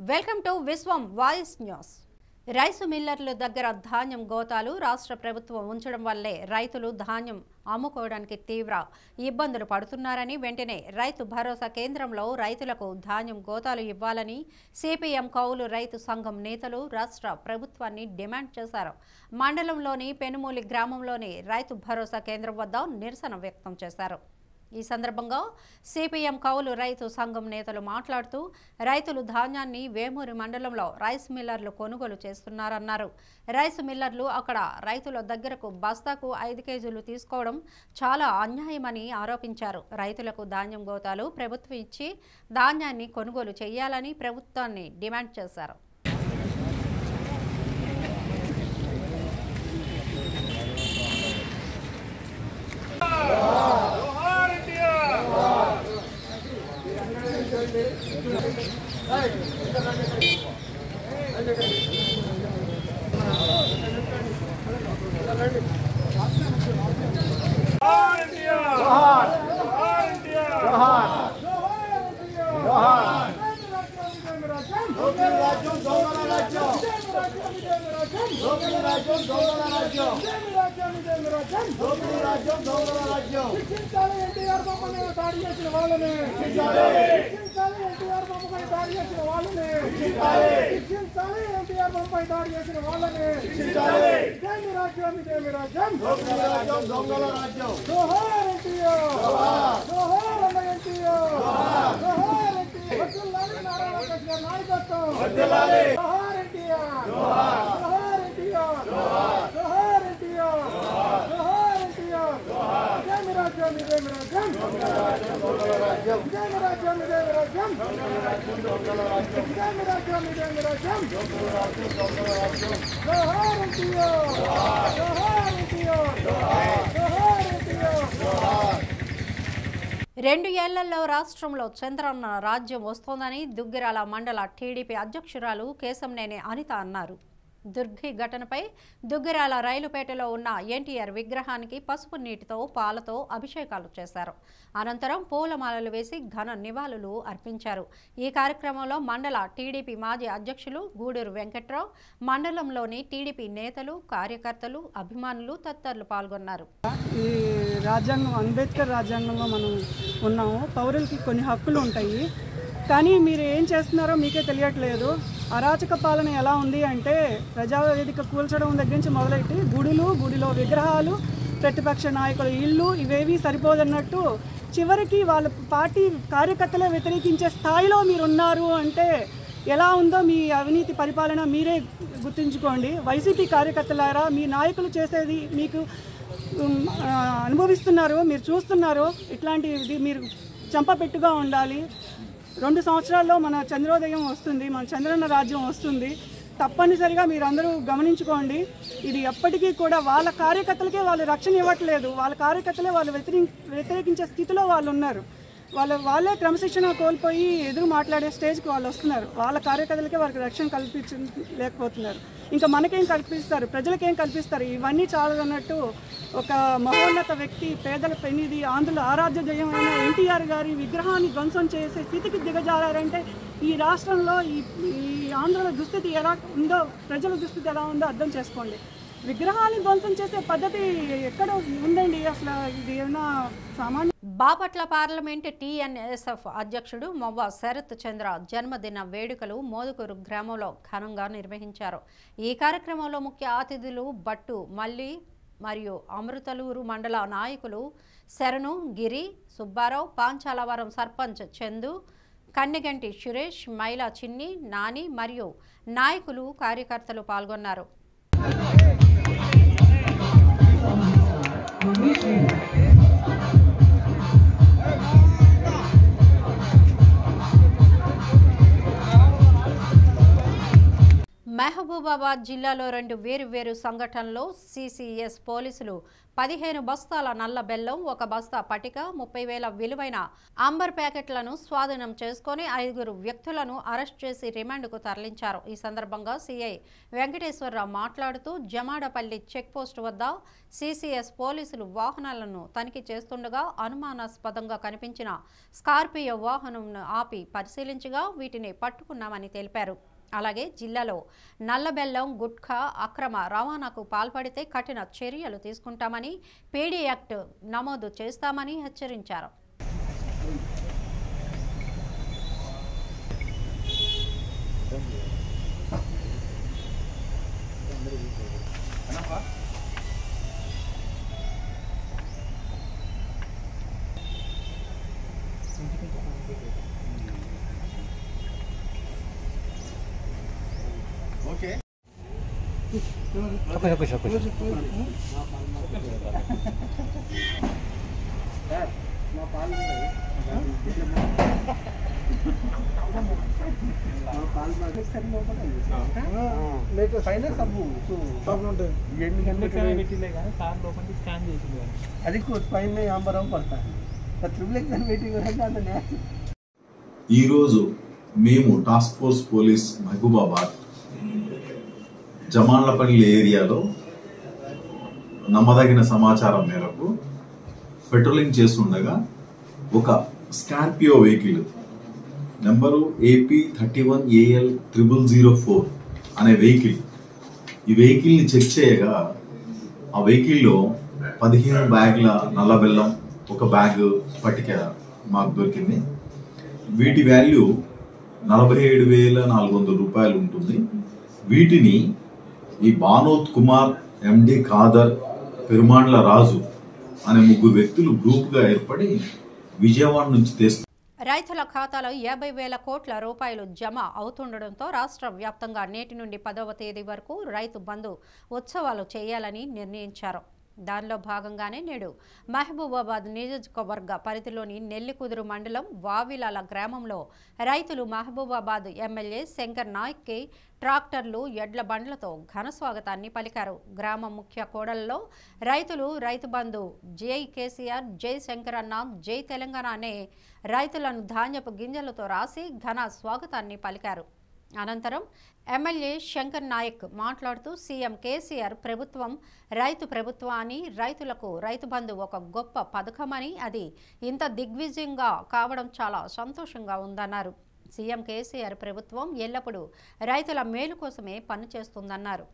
Welcome to Vishwam voice news rice మిల్లర్ల దగ్గర ధాన్యం గోతాలు రాష్ట్ర ప్రభుత్వం ఉంచడం వల్లే రైతులు ధాన్యం అమ్ముకోవడానికి తీవ్ర ఇబ్బందులు పడుతున్నారని వెంటనే రైతు భరోసా కేంద్రంలో రైతులకు ధాన్యం గోతాలు ఇవ్వాలని సిపిఎం కౌలు రైతు సంఘం నేతలు రాష్ట్ర ప్రభుత్వాన్ని డిమాండ్ చేశారు మండలంలోని పెనుమూలి గ్రామంలోని రైతు భరోసా కేంద్రం వద్ద నిరసన వ్యక్తం చేశారు ఈ సందర్భంగా సిపిఎం కౌలు రైతు సంఘం నేతలు మాట్లాడుతూ రైతులు ధాన్యాన్ని వేమూరి మండలంలో రైస్ మిల్లర్లు కొనుగోలు చేస్తున్నారన్నారు రైస్ మిల్లర్లు అక్కడ రైతుల దగ్గరకు బస్తాకు ఐదు కేజీలు తీసుకోవడం చాలా అన్యాయమని ఆరోపించారు రైతులకు ధాన్యం గోతాలు ప్రభుత్వం ఇచ్చి ధాన్యాన్ని కొనుగోలు చేయాలని ప్రభుత్వాన్ని డిమాండ్ చేశారు జోహార్ ఇండియా జోహార్ ఇండియా జోహార్ జోహార్ ఇండియా జోహార్ జోహార్ రాజ్యం దొంగల రాజ్యం దోపిడీ రాజ్యం దొంగల రాజ్యం దోపిడీ రాజ్యం దొంగల రాజ్యం శిక్షించాలి ఎన్టీఆర్ బొమ్మని దాడి చేసిన వాళ్ళని శిక్షించాలి. శిక్షించాలి ఎన్టీఆర్ బొమ్మపై దాడి చేసిన వాళ్ళని శిక్షించాలి. శిక్షించాలి ఎన్టీఆర్ బొమ్మపై దాడి చేసిన వాళ్ళని శిక్షించాలి. ఇదేమి రాజ్యం ఇదేమి రాజ్యం దోపిడీ రాజ్యం దొంగల రాజ్యం జోహార్ ఎన్టీఆర్ జోహార్. జోహార్ అన్న ఎన్టీఆర్ జోహార్ ఎన్టీఆర్ వద్దులాలి నారా లోకేష్ గారి నాయకత్వం వర్ధిల్లాలి. జోహార్ ఎన్టీఆర్ జోహార్ ఎన్టీఆర్ జోహార్ ఎన్టీఆర్ జోహార్ ఎన్టీఆర్ ఇదేమి రాజ్యం ఇదేమి రాజ్యం ఇదేమి రాజ్యం ఇదేమి రాజ్యం ఇదేమి రాజ్యం ఇదేమి రాజ్యం జోహార్ ఎన్టీఆర్ జోహార్ ఎన్టీఆర్ జోహార్ ఎన్టీఆర్ రెండు ఏళ్లలో రాష్ట్రంలో చంద్రన్న రాజ్యం వస్తోందని దుగ్గిరాల మండల టీడీపీ అధ్యక్షురాలు కేశంనేని అనిత అన్నారు దుర్గి ఘటనపై దుగ్గిరాల రైలుపేటలో ఉన్న ఎన్టీఆర్ విగ్రహానికి పసుపు నీటితో పాలతో అభిషేకాలు చేశారు అనంతరం పూలమాలలు వేసి ఘన నివాళులు అర్పించారు ఈ కార్యక్రమంలో మండల టీడీపీ మాజీ అధ్యక్షులు గూడూరు వెంకట్రావు మండలంలోని టీడీపీ నేతలు కార్యకర్తలు అభిమానులు తదితరులు పాల్గొన్నారు ఈ రాజ్యాంగం అంబేద్కర్ రాజ్యాంగంలో మనం ఉన్నాము పౌరులకి కొన్ని హక్కులు ఉంటాయి కానీ మీరు ఏం చేస్తున్నారో మీకే తెలియట్లేదు అరాచక పాలన ఎలా ఉంది అంటే ప్రజావేదిక కూల్చడం దగ్గర నుంచి మొదలెట్టి గుడులు గుడిలో విగ్రహాలు ప్రతిపక్ష నాయకుల ఇళ్ళు ఇవేవి సరిపోదన్నట్టు చివరికి వాళ్ళ పార్టీ కార్యకర్తలే వ్యతిరేకించే స్థాయిలో మీరు ఉన్నారు అంటే ఎలా ఉందో మీ అవినీతి పరిపాలన మీరే గుర్తుంచుకోండి వైసీపీ కార్యకర్తలారా మీ నాయకులు చేసేది మీకు ఉమ్, ఆ, అనుభవిస్తున్నారు మీరు చూస్తున్నారు ఇట్లాంటిది మీరు చంపపెట్టుగా ఉండాలి రెండు సంవత్సరాల్లో మన చంద్రోదయం వస్తుంది మన చంద్రన్న రాజ్యం వస్తుంది తప్పనిసరిగా మీరు అందరూ గమనించుకోండి ఇది ఎప్పటికీ కూడా వాళ్ళ కార్యకర్తలకే వాళ్ళు రక్షణ ఇవ్వట్లేదు వాళ్ళ కార్యకర్తలే వాళ్ళు వ్యతిరే వ్యతిరేకించే స్థితిలో వాళ్ళు ఉన్నారు వాళ్ళ వాళ్ళే క్రమశిక్షణ కోల్పోయి ఎదురు మాట్లాడే స్టేజ్కి వాళ్ళు వస్తున్నారు వాళ్ళ కార్యకర్తలకే వాళ్ళకి రక్షణ కల్పించ లేకపోతున్నారు ఇంకా మనకేం కల్పిస్తారు ప్రజలకేం కల్పిస్తారు ఇవన్నీ చాలదన్నట్టు ఒక మహోన్నత వ్యక్తి పేదల పెనిది ఆంధ్రుల ఆరాధ్య జయమైన ఎన్టీఆర్ గారి విగ్రహాన్ని ధ్వంసం చేసే స్థితికి దిగజారంటే ఈ రాష్ట్రంలో ఈ ఈ ఆంధ్రుల దుస్థితి ఎలా ఉందో ప్రజల దుస్థితి ఎలా ఉందో అర్థం చేసుకోండి విగ్రహాన్ని ధ్వంసం చేసే పద్ధతి ఎక్కడ ఉందండి అసలు ఇది ఏమైనా సామాన్య బాపట్ల పార్లమెంట్ టీఎన్ఎస్ఎఫ్ అధ్యక్షుడు మొవ్వ శరత్ చంద్ర జన్మదిన వేడుకలు మోదుకూరు గ్రామంలో ఘనంగా నిర్వహించారు ఈ కార్యక్రమంలో ముఖ్య అతిథులు బట్టు మల్లి మరియు అమృతలూరు మండల నాయకులు శరణు గిరి సుబ్బారావు పాంచాలవరం సర్పంచ్ చందు కన్నెగంటి సురేష్ మైలా చిన్ని నాని మరియు నాయకులు కార్యకర్తలు పాల్గొన్నారు మహబూబాబాద్ జిల్లాలో రెండు వేరు వేరు సంఘటనలో సిసిఎస్ పోలీసులు పదిహేను బస్తాల నల్ల బెల్లం ఒక బస్తా పటిక ముప్పై వేల విలువైన అంబర్ ప్యాకెట్లను స్వాధీనం చేసుకొని ఐదుగురు వ్యక్తులను అరెస్ట్ చేసి రిమాండ్కు తరలించారు ఈ సందర్భంగా సీఐ వెంకటేశ్వరరావు మాట్లాడుతూ జమాడపల్లి చెక్ పోస్ట్ వద్ద సీసీఎస్ పోలీసులు వాహనాలను తనిఖీ చేస్తుండగా అనుమానాస్పదంగా కనిపించిన స్కార్పియో వాహనంను ఆపి పరిశీలించగా వీటిని పట్టుకున్నామని తెలిపారు అలాగే జిల్లాలో నల్లబెల్లం గుట్ఖా అక్రమ రవాణాకు పాల్పడితే కఠిన చర్యలు తీసుకుంటామని పీడీ యాక్ట్ నమోదు చేస్తామని హెచ్చరించారు లేక పైన సబ్బు సబ్బు ఉంటుంది ఎన్ని గంటలకు పెట్టిలే కానీ సార్ లోపలికి స్కాన్ చేసింది కానీ అది పైన ఆంబరం పడతాను త్రిబుల్ ఎగ్జామ్ వెయిటింగ్ అంటే ఈరోజు మేము task force police Mahabubabad Jamanlapalli ఏరియాలో నమ్మదగిన సమాచారం మేరకు పెట్రోలింగ్ చేస్తుండగా ఒక Scorpio vehicle number AP thirty one AL triple zero four అనే వెహికల్ ఈ వెహికల్ని చెక్ చేయగా ఆ వెహికల్లో పదిహేను బ్యాగుల నల్ల బెల్లం ఒక బ్యాగ్ పట్టిక మాకు దొరికింది వీటి వాల్యూ నలభై ఏడు వేల నాలుగు వందల రూపాయలు ఉంటుంది వీటిని ఈ బానోత్ కుమార్ ఎండి ఖాదర్ పెరుమాండ్ల రాజు అనే ముగ్గురు వ్యక్తులు గ్రూప్గా ఏర్పడి విజయవాడ నుంచి తెస్తూ రైతుల ఖాతాలో యాభై వేల కోట్ల రూపాయలు జమ అవుతుండటంతో రాష్ట్ర వ్యాప్తంగా నేటి నుండి పదవ తేదీ వరకు రైతు బంధు ఉత్సవాలు చేయాలని నిర్ణయించారు దానిలో భాగంగానే నేడు మహబూబాబాద్ నియోజకవర్గ పరిధిలోని నెల్లికుదురు మండలం వావిలాల గ్రామంలో రైతులు మహబూబాబాద్ ఎమ్మెల్యే శంకర్ నాయక్కి ట్రాక్టర్లు ఎడ్ల బండ్లతో ఘన స్వాగతాన్ని పలికారు గ్రామ ముఖ్య కోడల్లో రైతులు రైతు బంధు జై కేసీఆర్ జై శంకరన్న జై తెలంగాణ అనే రైతులను ధాన్యపు గింజలతో రాసి ఘన స్వాగతాన్ని పలికారు అనంతరం ఎమ్మెల్యే శంకర్ నాయక్ మాట్లాడుతూ సీఎం కేసీఆర్ ప్రభుత్వం రైతు ప్రభుత్వం అని రైతులకు రైతు బంధు ఒక గొప్ప పథకమని అది ఇంత దిగ్విజయంగా కావడం చాలా సంతోషంగా ఉందన్నారు సీఎం కేసీఆర్ ప్రభుత్వం ఎల్లప్పుడూ రైతుల మేలు కోసమే పనిచేస్తుందన్నారు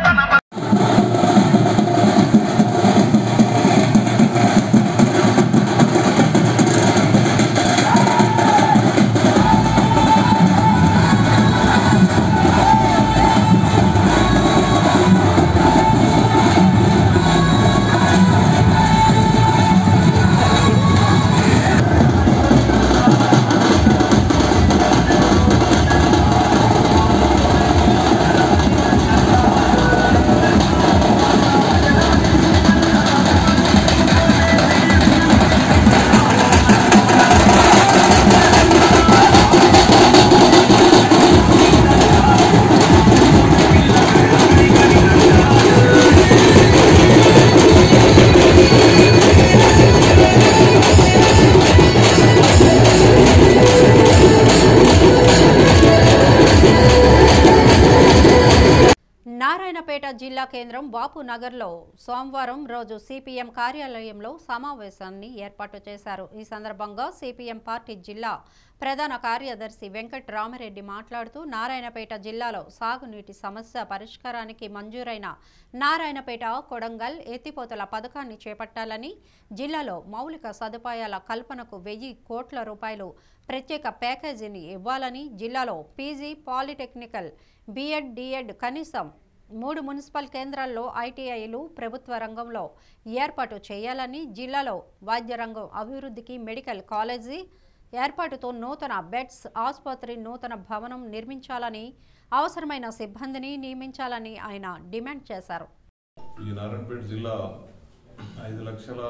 నారాయణపేట జిల్లా కేంద్రం బాపు నగర్లో సోమవారం రోజు సిపిఎం కార్యాలయంలో సమావేశాన్ని ఏర్పాటు చేశారు ఈ సందర్భంగా సిపిఎం పార్టీ జిల్లా ప్రధాన కార్యదర్శి వెంకట్ రామరెడ్డి మాట్లాడుతూ నారాయణపేట జిల్లాలో సాగునీటి సమస్య పరిష్కారానికి మంజూరైన నారాయణపేట కొడంగల్ ఎత్తిపోతల పథకాన్ని చేపట్టాలని జిల్లాలో మౌలిక సదుపాయాల కల్పనకు వెయ్యి కోట్ల రూపాయలు ప్రత్యేక ప్యాకేజీని ఇవ్వాలని జిల్లాలో పీజీ పాలిటెక్నికల్ బీఎడ్ డిఎడ్ కనీసం మూడు మున్సిపల్ కేంద్రాల్లో ఐటీఐలు ప్రభుత్వ రంగంలో ఏర్పాటు చేయాలని జిల్లాలో వైద్య రంగం అభివృద్ధికి మెడికల్ కాలేజీ ఏర్పాటుతో నూతన బెడ్స్ ఆసుపత్రి నూతన భవనం నిర్మించాలని అవసరమైన సిబ్బందిని నియమించాలని ఆయన డిమాండ్ చేశారు ఈ నారాయణపేట జిల్లా ఐదు లక్షల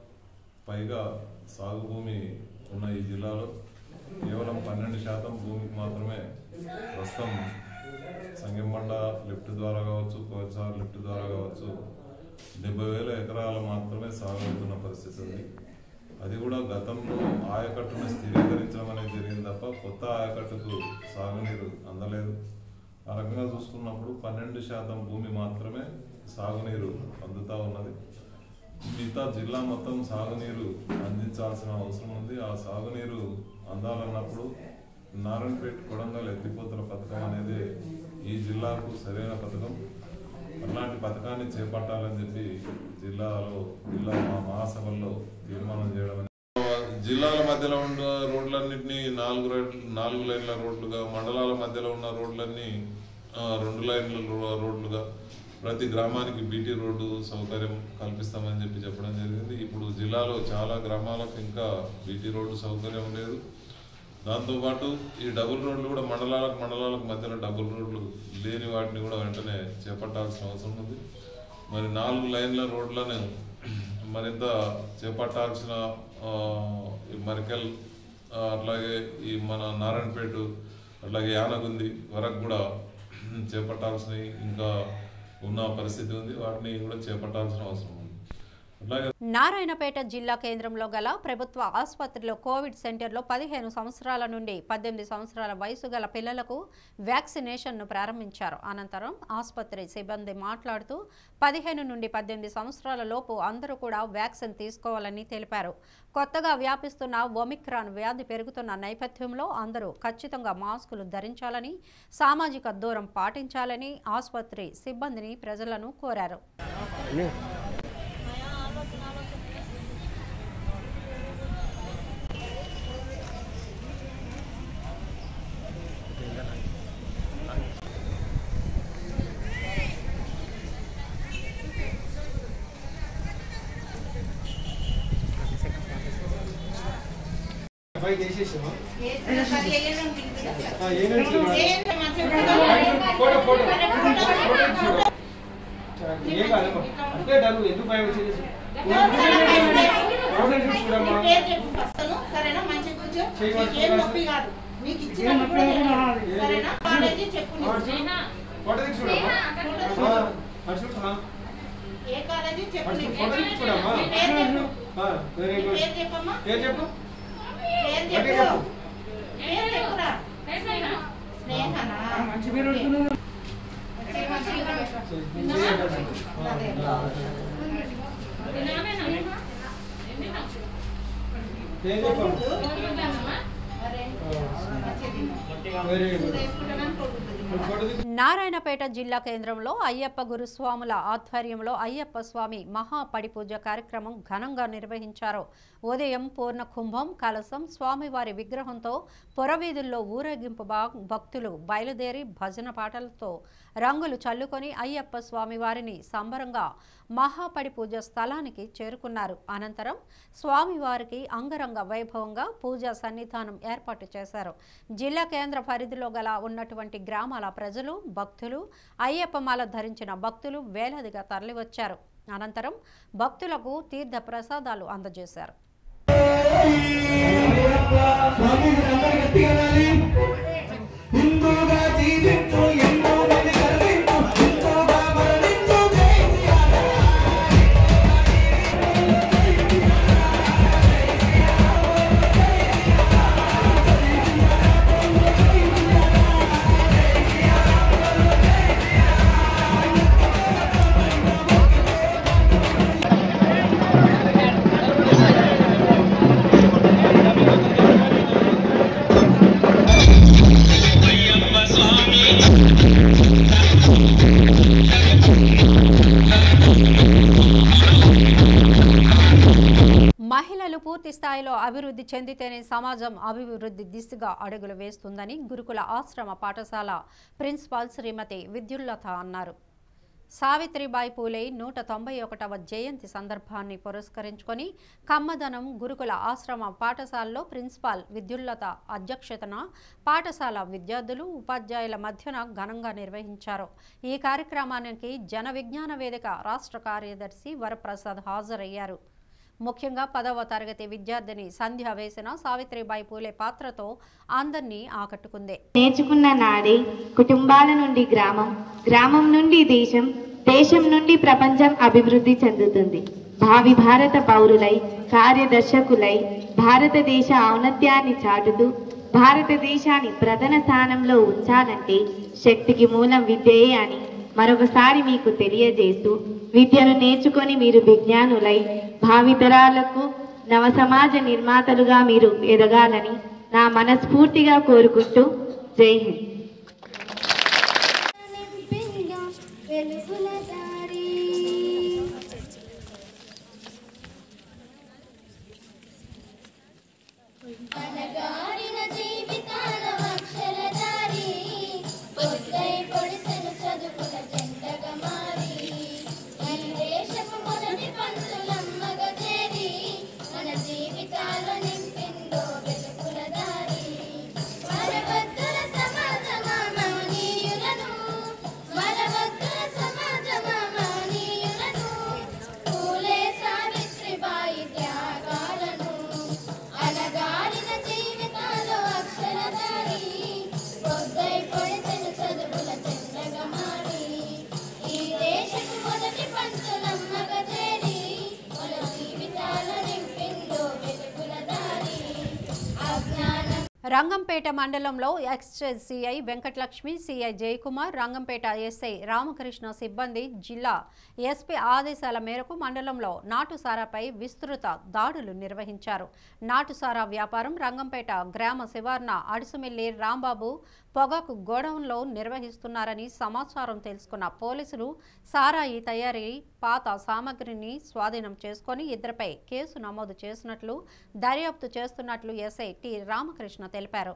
పైగా సాగు భూమి ఉన్న ఈ జిల్లాలో కేవలం పన్నెండు శాతం భూమికి మాత్రమే ప్రస్తుతం సంగంబండ లిఫ్ట్ ద్వారా కావచ్చు కోచార్ లిఫ్ట్ ద్వారా కావచ్చు డెబ్బై వేల ఎకరాలు మాత్రమే సాగు అవుతున్న పరిస్థితి ఉంది అది కూడా గతంలో ఆయకట్టును స్థిరీకరించడం అనేది జరిగింది తప్ప కొత్త ఆయకట్టుకు సాగునీరు అందలేదు ఆ రకంగా చూసుకున్నప్పుడు పన్నెండు శాతం భూమి మాత్రమే సాగునీరు అందుతా ఉన్నది మిగతా జిల్లా మొత్తం సాగునీరు అందించాల్సిన అవసరం ఉంది ఆ సాగునీరు అందాలన్నప్పుడు నారాయణపేట కొడంగల్ ఎత్తిపోతల పథకం అనేది ఈ జిల్లాకు సరైన పథకం అట్లాంటి పథకాన్ని చేపట్టాలని చెప్పి జిల్లాలో జిల్లా మా మహాసభల్లో తీర్మానం చేయడం జిల్లాల మధ్యలో ఉన్న రోడ్లన్నింటినీ నాలుగు రైట్- నాలుగు లైన్ల రోడ్లుగా మండలాల మధ్యలో ఉన్న రోడ్లన్నీ ఆ, రెండు లైన్ల రో- రోడ్లుగా ప్రతి గ్రామానికి బీటీ రోడ్డు సౌకర్యం కల్పిస్తామని చెప్పి చెప్పడం జరిగింది ఇప్పుడు జిల్లాలో చాలా గ్రామాలకు ఇంకా బీటీ రోడ్డు సౌకర్యం లేదు దాంతోపాటు ఈ డబుల్ రోడ్లు కూడా మండలాలకు మండలాలకు మధ్యలో డబుల్ రోడ్లు లేని వాటిని కూడా వెంటనే చేపట్టాల్సిన అవసరం ఉంది మరి నాలుగు లైన్ల రోడ్లను మరింత చేపట్టాల్సిన ఆ, ఈ మరికల్ ఆ, అట్లాగే ఈ మన నారాయణపేట అట్లాగే యానగుంది వరకు కూడా చేపట్టాల్సినవి ఇంకా ఉన్న పరిస్థితి ఉంది వాటిని కూడా చేపట్టాల్సిన అవసరం ఉంది అట్లాగే నారాయణపేట జిల్లా కేంద్రంలో గల ప్రభుత్వ ఆసుపత్రిలో కోవిడ్ సెంటర్లో పదిహేను సంవత్సరాల నుండి పద్దెనిమిది సంవత్సరాల వయసు గల పిల్లలకు వ్యాక్సినేషన్ను ప్రారంభించారు అనంతరం ఆసుపత్రి సిబ్బంది మాట్లాడుతూ పదిహేను నుండి పద్దెనిమిది సంవత్సరాల లోపు అందరూ కూడా వ్యాక్సిన్ తీసుకోవాలని తెలిపారు కొత్తగా వ్యాపిస్తున్న ఒమిక్రాన్ వ్యాధి పెరుగుతున్న నేపథ్యంలో అందరూ ఖచ్చితంగా మాస్కులు ధరించాలని సామాజిక దూరం పాటించాలని ఆసుపత్రి సిబ్బందిని ప్రజలను కోరారు ఫైవ్ చేసేసామా ఫోటో ఫోటో ఏం కాదమ్మా అంటే డబ్బు ఎందుకు భయం వచ్చేది ప్రాబ్లం చూసుకురమ్మా సరేనా మంచి కూర్చో చెయ్యి పట్టుకో ఏం నొప్పి కాదు నీకు ఇచ్చినట్టు కూడా లేదు. సరేనా కాలేజీ చెప్పు నీకు. ఫోటో తీసుకురమ్మా అటు చూడమ్మా ఏ కాలేజీ చెప్పు అటు నీకు. ఫోటో తీసుకురమ్మా నీ పేరు చెప్పు వెరీ నీ గుడ్ పేరు చెప్పమ్మా పేరు చెప్పు పేరు గట్టిగా చెప్పు చెప్పు పేరు చెప్పురా స్నేహనా మంచి పేరు పేరు చెప్పు వెరీ గుడ్ ఫోటో తీసు నారాయణపేట జిల్లా కేంద్రంలో అయ్యప్ప గురుస్వాముల ఆధ్వర్యంలో అయ్యప్ప స్వామి మహాపడి పూజ కార్యక్రమం ఘనంగా నిర్వహించారు ఉదయం పూర్ణ కుంభం కలసం స్వామివారి విగ్రహంతో పురవీధుల్లో ఊరేగింపు బా- భక్తులు బయలుదేరి భజన పాటలతో రంగులు చల్లుకొని అయ్యప్ప స్వామి వారిని సంబరంగా మహాపడి పూజ స్థలానికి చేరుకున్నారు అనంతరం స్వామివారికి అంగరంగ వైభవంగా పూజా సన్నిధానం ఏర్పాటు చేశారు జిల్లా కేంద్ర పరిధిలో గల ఉన్నటువంటి గ్రామాల ప్రజలు భక్తులు అయ్యప్పమాల ధరించిన భక్తులు వేలాదిగా తరలివచ్చారు అనంతరం భక్తులకు తీర్థ ప్రసాదాలు అందజేశారు హిందూగా జీవించు ఎన్నో మంది కరువించు హిందూగా మరణించు మహిళలు పూర్తి స్థాయిలో అభివృద్ధి చెందితేనే సమాజం అభివృద్ధి దిశగా అడుగులు వేస్తుందని గురుకుల ఆశ్రమ పాఠశాల ప్రిన్సిపాల్ శ్రీమతి విద్యుల్లత అన్నారు సావిత్రిబాయి పూలే నూట తొంభై ఒకటవ జయంతి సందర్భాన్ని పురస్కరించుకొని కమ్మదనం గురుకుల ఆశ్రమ పాఠశాలలో ప్రిన్సిపాల్ విద్యుల్లత అధ్యక్షతన పాఠశాల విద్యార్థులు ఉపాధ్యాయుల మధ్యన ఘనంగా నిర్వహించారు ఈ కార్యక్రమానికి జన విజ్ఞాన వేదిక రాష్ట్ర కార్యదర్శి వరప్రసాద్ హాజరయ్యారు ముఖ్యంగా పదవ తరగతి విద్యార్థిని సంధ్య వేసిన సావిత్రిబాయి పూలే పాత్రతో అందరినీ ఆకట్టుకుంది నేర్చుకున్న నాడే కుటుంబాల నుండి గ్రామం గ్రామం నుండి దేశం దేశం నుండి ప్రపంచం అభివృద్ధి చెందుతుంది భావి భారత పౌరులై కార్యదర్శకులై భారతదేశ ఔన్నత్యాన్ని చాటుతూ భారతదేశాన్ని ప్రధాన స్థానంలో ఉంచాలంటే శక్తికి మూలం విద్యయే అని మరొకసారి మీకు తెలియజేస్తూ విద్యను నేర్చుకొని మీరు విజ్ఞానులై భావితరాలకు నవ సమాజ నిర్మాతలుగా మీరు ఎదగాలని నా మనస్ఫూర్తిగా కోరుకుంటూ జై హింద్ వెలుగుల దారి అనగారిన జీవితాల అక్షర దారి పొద్దై పొడిసెను చదువుల జెండగా మారి ఈ దేశపు మొదటి పంతులమ్మగా చేరి మన జీవితాల నింపిందో వెలుగుల దారి మరవద్దుల సమాజమా మౌనీయులను మరవద్దుల సమాజమా మౌనీయులను పూలే సావిత్రిబాయి త్యాగాలను అనగారిన జీవితాలు అక్షరధారి పొద్దై పొడిసెను చదువుల చెందగా మారి ఈ దేశపు మొదటి పంతులమ్మగా చేరి మన జీవితాల నింపిందో వెలుగుల దారి అజ్ఞానం రంగంపేట మండలంలో exchange CI Venkatalakshmi CI Jayakumar Rangampet SI Ramakrishna సిబ్బంది జిల్లా ఎస్పీ ఆదేశాల మేరకు మండలంలో నాటుసారాపై విస్తృత దాడులు నిర్వహించారు నాటుసారా వ్యాపారం రంగంపేట గ్రామ శివార్న అడుసుమిల్లి రాంబాబు పొగాకు గోడౌన్లో నిర్వహిస్తున్నారని సమాచారం తెలుసుకున్న పోలీసులు సారాయి తయారీ పాత సామగ్రిని స్వాధీనం చేసుకొని ఇద్దరిపై కేసు నమోదు చేసినట్లు దర్యాప్తు చేస్తున్నట్లు ఎస్ఐ టి రామకృష్ణ తెలిపారు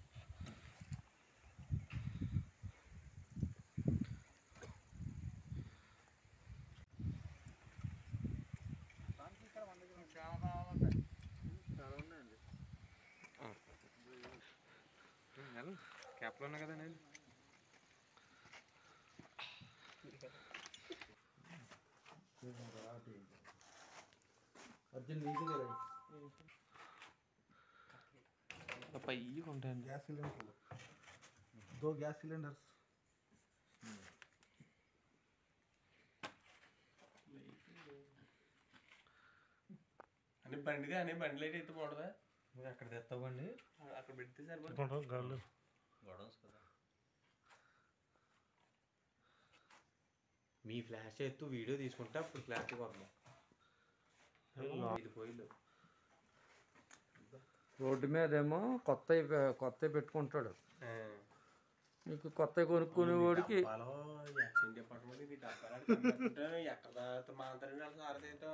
క్యాప్లో ఉన్నా కదా నేను అర్జున్ నీకు కదా పై ఉంటాయండి గ్యాస్ సిలిండర్ దో గ్యాస్ సిలిండర్స్ అని బండిది అని బండి లైట్ అయితే బాగుంటుందా మీరు అక్కడ తెస్తావండి అక్కడ పెడితే సరిపోతుంది గాళ్ళు గొడవస్ కదా మీ ఫ్లాష్ ఎత్తు వీడియో తీసుకుంటే అప్పుడు ఫ్లాష్ కొడదాం ఇది పోయిలు రోడ్డు మీదేమో కొత్త కొత్త పెట్టుకుంటాడు మీకు కొత్త కొనుక్కునే వాడికి డబ్బాలో యాక్షన్ డిపార్ట్మెంట్ ఇది డబ్బాలు అక్కడ కనిపెట్టుకుంటే ఎక్కడ దాకా మాంతరం వెళ్ళి సారదేయటం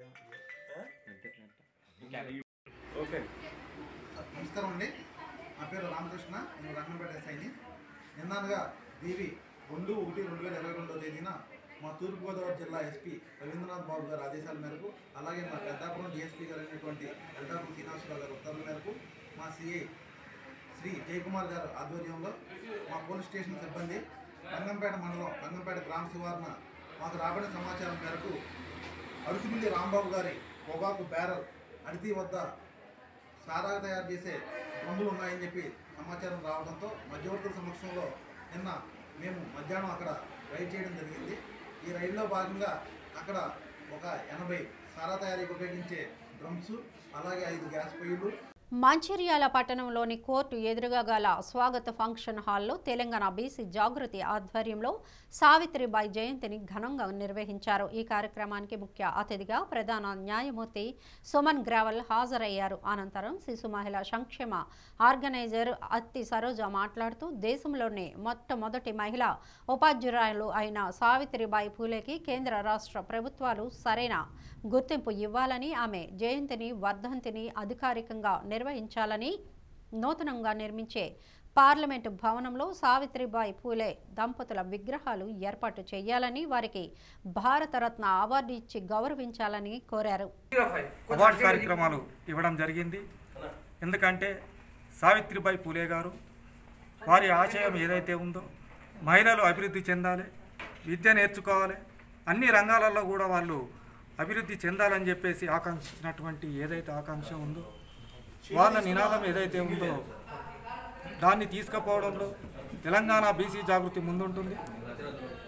ఓకే నమస్కారం అండి నా పేరు రామకృష్ణ నేను రంగంపేట ఎస్ఐని నిన్ననగా దేవి రెండు ఒకటి రెండు వేల ఇరవై రెండవ తేదీన మా తూర్పుగోదావరి జిల్లా ఎస్పీ రవీంద్రనాథ్ బాబు గారి ఆదేశాల మేరకు అలాగే మా పెద్దాపురం డిఎస్పీ గారు అయినటువంటి పెద్దాపురం శ్రీనివాసరావు గారి ఉత్తర్వుల మేరకు మా సిఐ శ్రీ జయకుమార్ గారు ఆధ్వర్యంలో మా పోలీస్ స్టేషన్ సిబ్బంది రంగంపేట మండలం రంగంపేట గ్రామ శివారున మాకు రాబడిన సమాచారం మేరకు అరుసుమిల్లి రాంబాబు గారి పొగాకు బ్యారల్ అడితి వద్ద సారా తయారు చేసే డ్రమ్ములు ఉన్నాయని చెప్పి సమాచారం రావడంతో మధ్యవర్తుల సమక్షంలో నిన్న మేము మధ్యాహ్నం అక్కడ రైడ్ చేయడం జరిగింది ఈ రైడ్లో భాగంగా అక్కడ ఒక ఎనభై సారా తయారీకి ఉపయోగించే డ్రమ్స్ అలాగే ఐదు గ్యాస్ పొయ్యిలు మంచిర్యాల పట్టణంలోని కోర్టు ఎదురుగా గల స్వాగత ఫంక్షన్ హాల్లో తెలంగాణ బీసీ జాగృతి ఆధ్వర్యంలో సావిత్రిబాయి జయంతిని ఘనంగా నిర్వహించారు ఈ కార్యక్రమానికి ముఖ్య అతిథిగా ప్రధాన న్యాయమూర్తి సుమన్ గ్రావల్ హాజరయ్యారు అనంతరం శిశు మహిళా సంక్షేమ ఆర్గనైజర్ అత్తి సరోజ మాట్లాడుతూ దేశంలోనే మొట్టమొదటి మహిళా ఉపాధ్యురాలు అయిన సావిత్రిబాయి పూలేకి కేంద్ర రాష్ట్ర ప్రభుత్వాలు సరైన గుర్తింపు ఇవ్వాలని ఆమె జయంతిని వర్ధంతిని అధికారికంగా నిర్వహించాలని నూతనంగా నిర్మించే పార్లమెంటు భవనంలో సావిత్రిబాయి పూలే దంపతుల విగ్రహాలు ఏర్పాటు చేయాలని వారికి భారతరత్న అవార్డు ఇచ్చి గౌరవించాలని కోరారు అవార్డు కార్యక్రమాలు ఇవ్వడం జరిగింది ఎందుకంటే సావిత్రిబాయి పూలే గారు వారి ఆశయం ఏదైతే ఉందో మహిళలు అభివృద్ధి చెందాలి విద్య నేర్చుకోవాలి అన్ని రంగాలలో కూడా వాళ్ళు అభివృద్ధి చెందాలని చెప్పేసి ఆకాంక్షించినటువంటి ఏదైతే ఆకాంక్ష ఉందో వాళ్ళ నినాదం ఏదైతే ఉందో దాన్ని తీసుకుపోవడంలో తెలంగాణ బీసీ జాగృతి ముందుంటుంది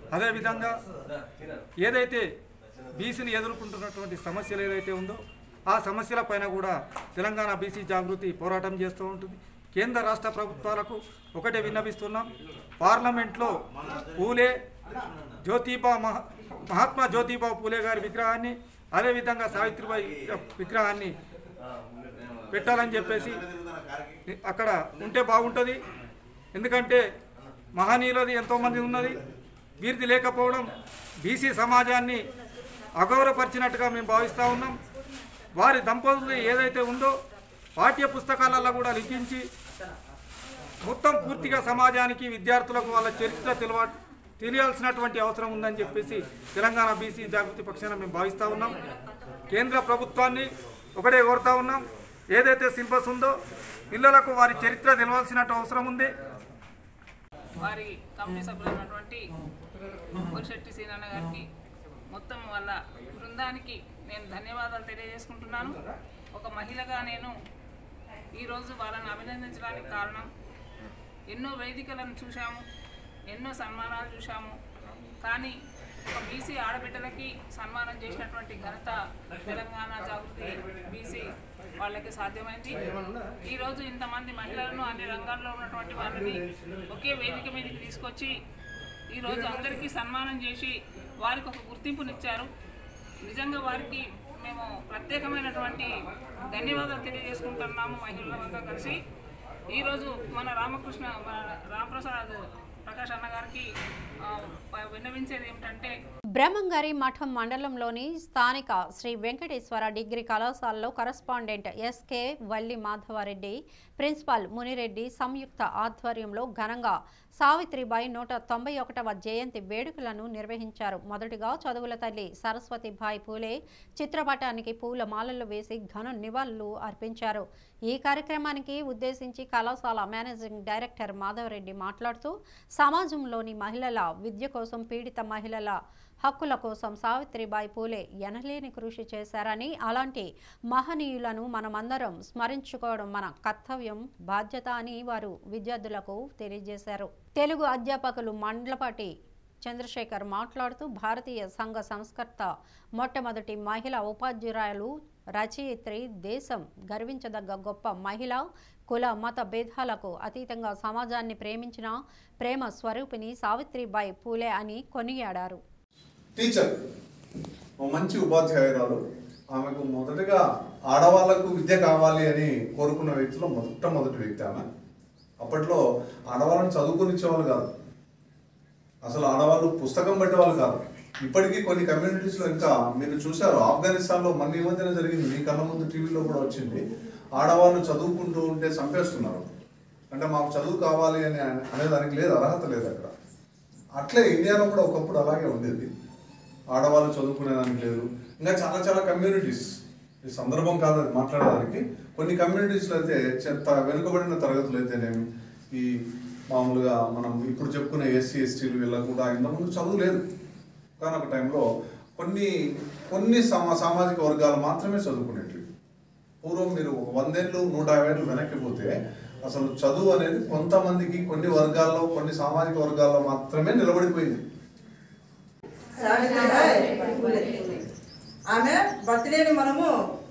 అదేవిధంగా ఏదైతే బీసీని ఎదుర్కొంటున్నటువంటి సమస్యలు ఏదైతే ఉందో ఆ సమస్యల పైన కూడా తెలంగాణ బీసీ జాగృతి పోరాటం చేస్తూ ఉంటుంది కేంద్ర రాష్ట్ర ప్రభుత్వాలకు ఒకటే విన్నవిస్తున్నాం పార్లమెంట్లో పూలే జ్యోతిబా మహా మహాత్మా జ్యోతిబా పూలే గారి విగ్రహాన్ని అదేవిధంగా సావిత్రిబాయి విగ్రహాన్ని పెట్టాలని చెప్పేసి అక్కడ ఉంటే బాగుంటుంది ఎందుకంటే మహనీయులది ఎంతోమంది ఉన్నది వీరిది లేకపోవడం బీసీ సమాజాన్ని అగౌరవపరిచినట్టుగా మేము భావిస్తూ ఉన్నాం వారి దంపతులు ఏదైతే ఉందో పాఠ్య పుస్తకాలలో కూడా లిఖించి మొత్తం పూర్తిగా సమాజానికి విద్యార్థులకు వాళ్ళ చరిత్ర తెలివ తెలియాల్సినటువంటి అవసరం ఉందని చెప్పేసి తెలంగాణ బీసీ జాగృతి పక్షాన మేము భావిస్తూ ఉన్నాం కేంద్ర ప్రభుత్వాన్ని ఒకటే కోరుతా ఉన్నాం ఏదైతే సిలబస్ ఉందో పిల్లలకు వారి చరిత్ర తెలవాల్సిన అవసరం ఉంది వారి కమిటీ సభ్యులైనటువంటి గురిశెట్టి సీనన్న గారికి మొత్తం వాళ్ళ బృందానికి నేను ధన్యవాదాలు తెలియజేసుకుంటున్నాను ఒక మహిళగా నేను ఈరోజు వాళ్ళని అభినందించడానికి కారణం ఎన్నో వేదికలను చూశాము ఎన్నో సన్మానాలు చూశాము కానీ ఒక బీసీ ఆడబిడ్డలకి సన్మానం చేసినటువంటి ఘనత తెలంగాణ జాగృతి బీసీ వాళ్ళకి సాధ్యమైంది ఈరోజు ఇంతమంది మహిళలను అన్ని రంగాల్లో ఉన్నటువంటి వాళ్ళని ఒకే వేదిక మీదకి తీసుకొచ్చి ఈరోజు అందరికీ సన్మానం చేసి వారికి ఒక గుర్తింపునిచ్చారు నిజంగా వారికి మేము ప్రత్యేకమైనటువంటి ధన్యవాదాలు తెలియజేసుకుంటున్నాము మహిళలంతా కలిసి ఈరోజు మన రామకృష్ణ మన రామప్రసాద్ ప్రకాష్ అన్న గారికి ఆ, విన్నవించేది ఏమిటంటే బ్రహ్మంగారి మఠం మండలంలోని స్థానిక శ్రీ వెంకటేశ్వర డిగ్రీ కళాశాలలో correspondent SK Valli Madhavareddy principal Munireddy సంయుక్త ఆధ్వర్యంలో ఘనంగా సావిత్రిబాయి నూట తొంభై ఒకటవ జయంతి వేడుకలను నిర్వహించారు మొదటిగా చదువుల తల్లి సరస్వతిబాయి పూలే చిత్రపటానికి పూల మాలలు వేసి ఘన నివాళులు అర్పించారు ఈ కార్యక్రమానికి ఉద్దేశించి కళాశాల మేనేజింగ్ డైరెక్టర్ మాధవరెడ్డి మాట్లాడుతూ సమాజంలోని మహిళల విద్య కోసం పీడిత మహిళల హక్కుల కోసం సావిత్రిబాయి పూలే ఎనలేని కృషి చేశారని అలాంటి మహనీయులను మనమందరం స్మరించుకోవడం మన కర్తవ్యం బాధ్యత అని వారు విద్యార్థులకు తెలియజేశారు తెలుగు అధ్యాపకులు మండలపాటి చంద్రశేఖర్ మాట్లాడుతూ భారతీయ సంఘ సంస్కర్త మొట్టమొదటి మహిళా ఉపాధ్యాయురాలు రచయిత్రి దేశం గర్వించదగ్గ గొప్ప మహిళ కుల మత భేదాలకు అతీతంగా సమాజాన్ని ప్రేమించిన ప్రేమ స్వరూపిణి సావిత్రిబాయి పూలే అని కొనియాడారు టీచర్ ఓ మంచి ఉపాధ్యాయురాలు ఆమెకు మొదటగా ఆడవాళ్లకు విద్య కావాలి అని కోరుకున్న వ్యక్తిలో మొట్టమొదటి వ్యక్తి ఆమె అప్పట్లో ఆడవాళ్ళని చదువుకునిచ్చేవాళ్ళు కాదు అసలు ఆడవాళ్ళు పుస్తకం పెట్టేవాళ్ళు కాదు ఇప్పటికీ కొన్ని కమ్యూనిటీస్లో ఇంకా మీరు చూశారు ఆఫ్ఘనిస్తాన్లో మన ఈ మధ్యన జరిగింది మీ కళ్ళ ముందు టీవీలో కూడా వచ్చింది ఆడవాళ్ళు చదువుకుంటూ ఉంటే చంపేస్తున్నారు అంటే మాకు చదువు కావాలి అని అనేదానికి లేదు అర్హత లేదు అక్కడ అట్లే ఇండియాలో కూడా ఒకప్పుడు అలాగే ఉండేది ఆడవాళ్ళు చదువుకునేదానికి లేదు ఇంకా చాలా చాలా కమ్యూనిటీస్ ఈ సందర్భం కాదు అది మాట్లాడడానికి కొన్ని కమ్యూనిటీస్లో అయితే చెత్త వెనుకబడిన తరగతులు అయితేనేమి ఈ మామూలుగా మనం ఇప్పుడు చెప్పుకునే ఎస్సీ ఎస్టీలు వీళ్ళకు కూడా ఇంతకుముందు చదువు లేదు ఒకనొక టైంలో కొన్ని కొన్ని సమా సామాజిక వర్గాలు మాత్రమే చదువుకునేటివి పూర్వం మీరు ఒక వందేళ్ళు నూట యాభై ఏళ్ళు వెనక్కి పోతే అసలు చదువు అనేది కొంతమందికి కొన్ని వర్గాల్లో కొన్ని సామాజిక వర్గాల్లో మాత్రమే నిలబడిపోయింది సావిత్రిబాయి పూలే. ఆమె బర్త్డేని మనము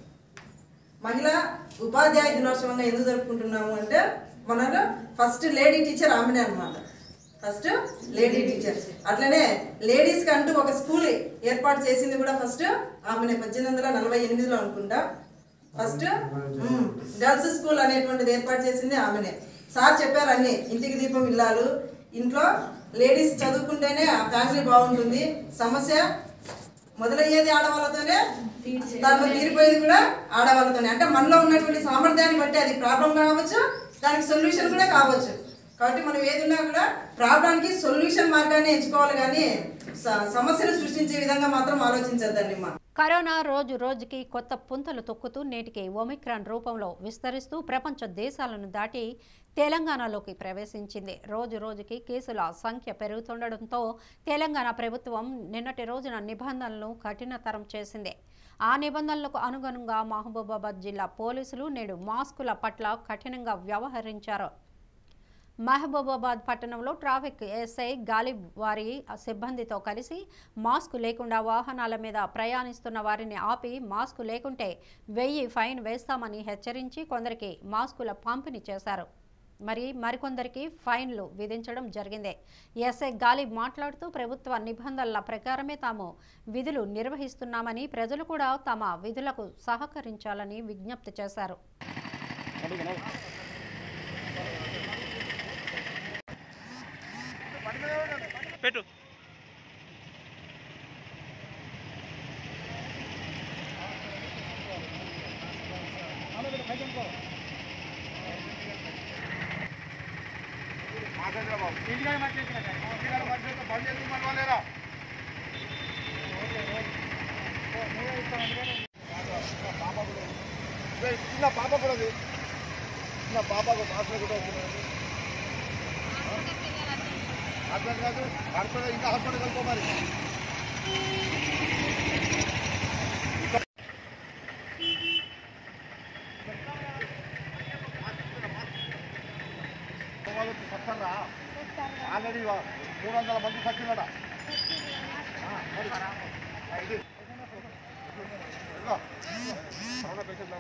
మహిళా ఉపాధ్యాయ దినోత్సవంగా ఎందుకు జరుపుకుంటున్నాము అంటే మనలో ఫస్ట్ లేడీ టీచర్ ఆమెనే అనమాట ఫస్ట్ లేడీ టీచర్ అట్లనే లేడీస్కి అంటూ ఒక స్కూల్ ఏర్పాటు చేసింది కూడా ఫస్ట్ ఆమెనే పద్దెనిమిది వందల నలభై ఎనిమిదిలో అనుకుంటా ఫస్ట్ గర్ల్స్ స్కూల్ అనేటువంటిది ఏర్పాటు చేసింది ఆమెనే సార్ చెప్పారు అన్ని ఇంటికి దీపం ఇల్లాలు ఇంట్లో లేడీస్ చదువుకుంటేనే ఆ ఫ్యామిలీ బాగుంటుంది సమస్య మొదలయ్యేది ఆడవాళ్ళతోనే దాంట్లో తీరిపోయేది కూడా ఆడవాళ్ళతోనే అంటే మనలో ఉన్నటువంటి సామర్థ్యాన్ని బట్టి అది ప్రాబ్లం కావచ్చు దానికి సొల్యూషన్ కూడా కావచ్చు కాబట్టి మనం ఏది ఉన్నా కూడా ప్రాబ్లానికి సొల్యూషన్ మార్గాన్ని ఎంచుకోవాలి కానీ స- సమస్యలు సృష్టించే విధంగా మాత్రం ఆలోచించద్దండి మా కరోనా రోజు రోజుకి కొత్త పుంతలు తొక్కుతూ నేటికి ఒమిక్రాన్ రూపంలో విస్తరిస్తూ ప్రపంచ దేశాలను దాటి తెలంగాణలోకి ప్రవేశించింది రోజు రోజుకి కేసుల సంఖ్య పెరుగుతుండడంతో తెలంగాణ ప్రభుత్వం నిన్నటి రోజున నిబంధనలను కఠినతరం చేసింది ఆ నిబంధనలకు అనుగుణంగా మహబూబాబాద్ జిల్లా పోలీసులు నేడు మాస్కుల పట్ల కఠినంగా వ్యవహరించారు మహబూబాబాద్ పట్టణంలో ట్రాఫిక్ ఎస్ఐ గాలిబ్ వారి సిబ్బందితో కలిసి మాస్క్ లేకుండా వాహనాల మీద ప్రయాణిస్తున్న వారిని ఆపి మాస్క్ లేకుంటే వెయ్యి ఫైన్ వేస్తామని హెచ్చరించి కొందరికి మాస్కుల పంపిణీ చేశారు మరి మరికొందరికి ఫైన్లు విధించడం జరిగింది ఎస్ఐ గాలిబ్ మాట్లాడుతూ ప్రభుత్వ నిబంధనల ప్రకారమే తాము విధులు నిర్వహిస్తున్నామని ప్రజలు కూడా తమ విధులకు సహకరించాలని విజ్ఞప్తి చేశారు పెట్టు చిన్న పాప కూడా ఉంది. చిన్న పాపకు హాస్పిటల్ కూడా వస్తున్నది హాస్పిటల్ కాదు హాస్పిటల్ ఇంకా హాస్పిటల్ కలుపు మరి వాళ్ళకి సత్తారా ఆల్రెడీ మూడు వందల మంది సత్తున్నాడా మరి ఆ, ఇది ఇదిగో. కరోనా పేషెంట్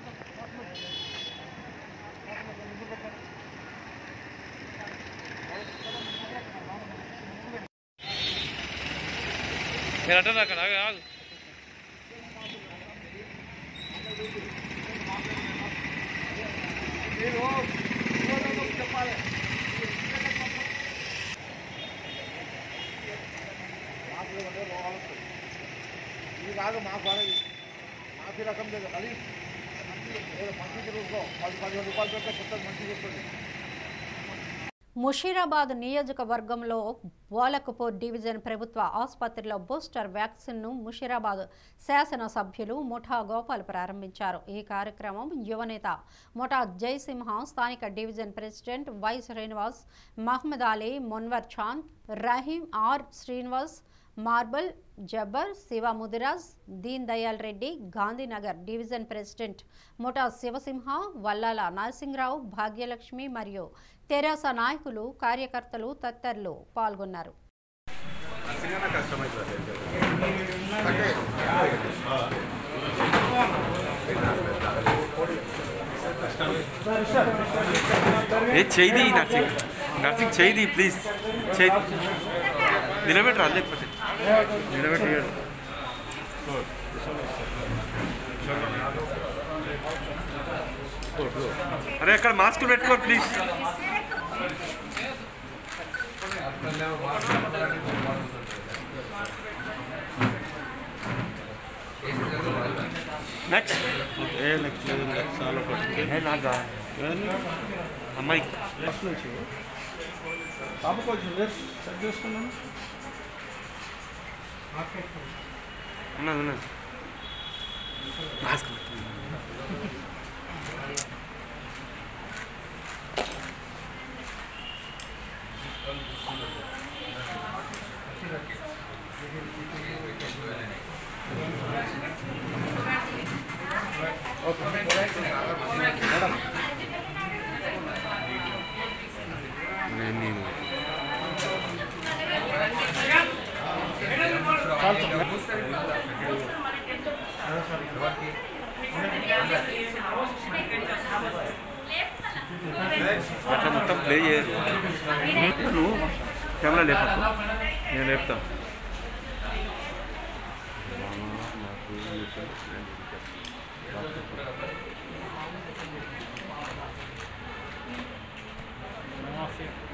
మీరు అంటారు అక్కడ ఆగు, ఆగు మీరు యువతకు చెప్పాలి మాకు ఏమంటే రోగాలు వస్తాయి ఇది కాదు మాకు అనేది మాకు ఈ రకం లేదు కలిసి ఏదో మంచి చూసుకో పది పదిహేను రూపాయలు పెడితే కొత్త మంచిగా వస్తుంది ముషీరాబాద్ నియోజకవర్గంలో బోలకపూర్ డివిజన్ ప్రభుత్వ ఆసుపత్రిలో బూస్టర్ వ్యాక్సిన్ను ముషీరాబాద్ శాసనసభ్యులు ముఠా గోపాల్ ప్రారంభించారు ఈ కార్యక్రమం యువనేత ముఠా జయసింహ స్థానిక division president Y Srinivas Mohammed Ali Munwar Chand Rahim R Srinivas మార్బల్ జబ్బర్ శివ ముదిరాజ్ దీన్ దయాల్ రెడ్డి గాంధీనగర్ డివిజన్ ప్రెసిడెంట్ ముఠా శివసింహ వల్లాల నరసింహరావు భాగ్యలక్ష్మి మరియు తెరాస నాయకులు కార్యకర్తలు తదితరులు పాల్గొన్నారు ఏ చేయి నర్సింగ్ నర్సింగ్ చేయి ప్లీజ్ చేయి నిలబెట్టరా లేకపోతే నిలబెట్టి అరే అక్కడ మాస్క్ పెట్టుకో ప్లీజ్ నెక్స్ట్ ఏ నెక్స్ట్ చాలా నాగా అమ్మాయి లెఫ్ట్ నుంచి పాప కొంచెం లెఫ్ట్ సెట్ చేసుకున్నాను ఉన్నది ఉన్నది మాస్క్ నేను అట్లా మొత్తం ప్లే చేయరు నువ్వు కెమెరా లేపకు నేను లేపుతా నమస్తే